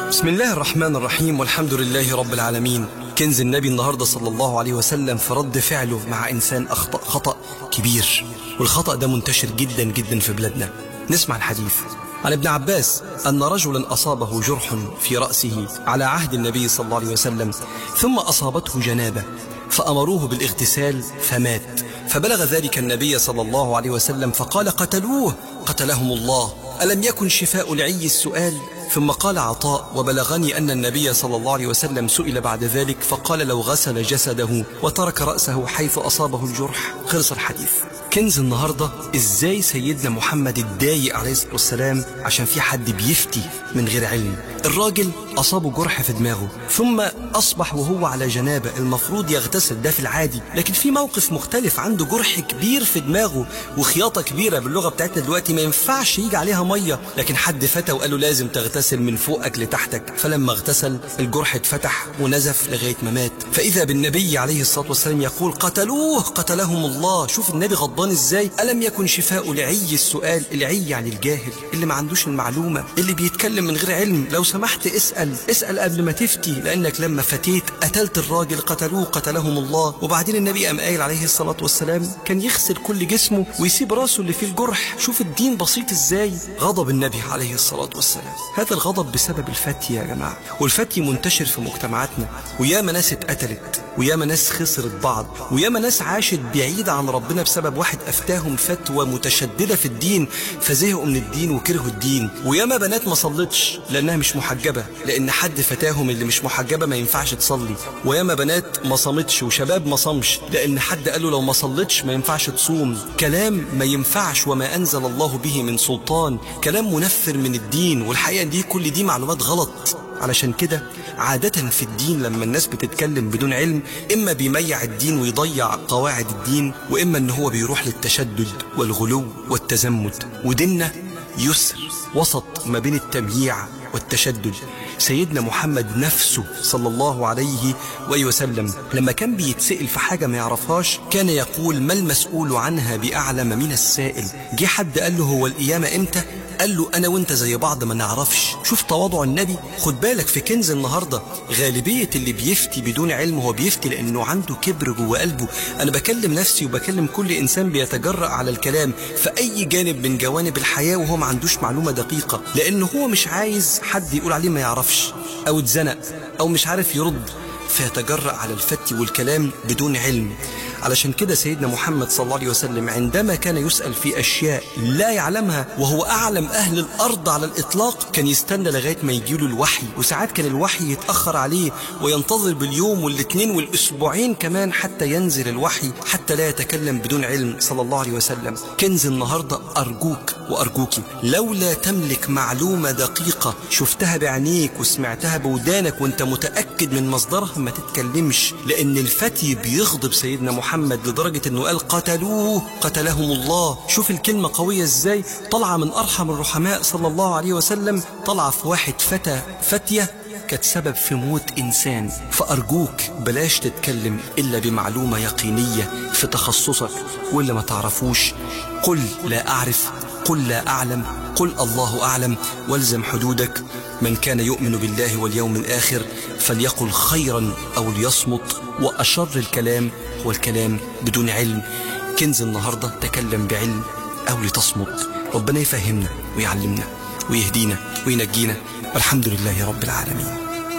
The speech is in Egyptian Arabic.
بسم الله الرحمن الرحيم والحمد لله رب العالمين كنز النبي النهاردة صلى الله عليه وسلم في رد فعله مع إنسان أخطأ خطأ كبير والخطأ ده منتشر جدا جدا في بلادنا نسمع الحديث عن ابن عباس أن رجلا أصابه جرح في رأسه على عهد النبي صلى الله عليه وسلم ثم أصابته جنابة فأمروه بالاغتسال فمات فبلغ ذلك النبي صلى الله عليه وسلم فقال قتلوه قتلهم الله ألم يكن شفاء العي السؤال ثم قال عطاء وبلغني أن النبي صلى الله عليه وسلم سئل بعد ذلك فقال لو غسل جسده وترك رأسه حيث أصابه الجرح خلص الحديث كنز النهاردة ازاي سيدنا محمد اتضايق عليه الصلاة والسلام عشان في حد بيفتي من غير علم الراجل أصابه جرح في دماغه ثم أصبح وهو على جنابة المفروض يغتسل ده في العادي لكن في موقف مختلف عنده جرح كبير في دماغه وخياطة كبيرة باللغة بتاعتنا دلوقتي ما ينفعش يجي عليها مية لكن حد فتى وقال له لازم تغتسل من فوقك لتحتك فلما اغتسل الجرح اتفتح ونزف لغاية ما مات فإذا بالنبي عليه الصلاة والسلام يقول قتلوه قتلهم الله شوف النبي غضبان ازاي ألم يكن شفاء العي السؤال العي يعني الجاهل اللي ما عندوش المعلومة اللي بيتكلم من غير علم لو سمحت اسأل اسأل قبل ما تفتي لأنك لما فتيت قتلت الراجل قتلوه قتلهم الله وبعدين النبي قام قايل عليه الصلاة والسلام كان يغسل كل جسمه ويسيب راسه اللي فيه الجرح شوف الدين بسيط ازاي غضب النبي عليه الصلاة والسلام هذا الغضب بسبب الفتي يا جماعة والفتي منتشر في مجتمعاتنا وياما ناس اتقتلت وياما ناس خسرت بعض وياما ناس عاشت بعيدة عن ربنا بسبب واحد أفتاهم فتوى متشددة في الدين فزهقوا من الدين وكرهوا الدين وياما بنات ما صلتش لأنها مش محجبة لأن حد فتاهم اللي مش محجبة ما ينفعش تصلي وياما بنات ما صامتش وشباب ما صامش لأن حد قال له لو ما صلتش ما ينفعش تصوم كلام ما ينفعش وما أنزل الله به من سلطان كلام منفر من الدين والحقيقة دي كل دي معلومات غلط علشان كده عادة في الدين لما الناس بتتكلم بدون علم إما بيميع الدين ويضيع قواعد الدين وإما إن هو بيروح للتشدد والغلو والتزمت وديننا يسر وسط ما بين التمييع والتشدد سيدنا محمد نفسه صلى الله عليه وآله وسلم لما كان بيتسأل في حاجة ما يعرفهاش كان يقول ما المسؤول عنها بأعلم من السائل جه حد قال له هو القيامة إمتى قال له أنا وأنت زي بعض ما نعرفش شوف تواضع النبي خد بالك في كنز النهاردة غالبية اللي بيفتي بدون علم هو بيفتي لأنه عنده كبر جوه قلبه أنا بكلم نفسي وبكلم كل إنسان بيتجرأ على الكلام في أي جانب من جوانب الحياة وهو ما عندوش معلومة دقيقة لأنه هو مش عايز حد يقول عليه ما يعرفش أو اتزنق أو مش عارف يرد فيتجرأ على الفتي والكلام بدون علم علشان كده سيدنا محمد صلى الله عليه وسلم عندما كان يسأل في أشياء لا يعلمها وهو أعلم أهل الأرض على الإطلاق كان يستنى لغاية ما يجيله الوحي وساعات كان الوحي يتأخر عليه وينتظر باليوم والاثنين والأسبوعين كمان حتى ينزل الوحي حتى لا يتكلم بدون علم صلى الله عليه وسلم كنز النهاردة أرجوك وأرجوكي لولا تملك معلومة دقيقة شفتها بعينيك وسمعتها بودانك وانت متأكد من مصدرها ما تتكلمش لأن الفتي بيغضب سيدنا محمد محمد لدرجة انه قال قتلوه قتلهم الله شوف الكلمة قوية ازاي طالعة من ارحم الرحماء صلى الله عليه وسلم طالعة في واحد فتى فتية كانت سبب في موت إنسان فأرجوك بلاش تتكلم إلا بمعلومة يقينية في تخصصك واللي ما تعرفوش قل لا أعرف قل لا أعلم قل الله أعلم والزم حدودك من كان يؤمن بالله واليوم الآخر فليقل خيرا أو ليصمت وأشر الكلام هو الكلام بدون علم كنز النهاردة تكلم بعلم أو لتصمت ربنا يفهمنا ويعلمنا ويهدينا وينجينا والحمد لله رب العالمين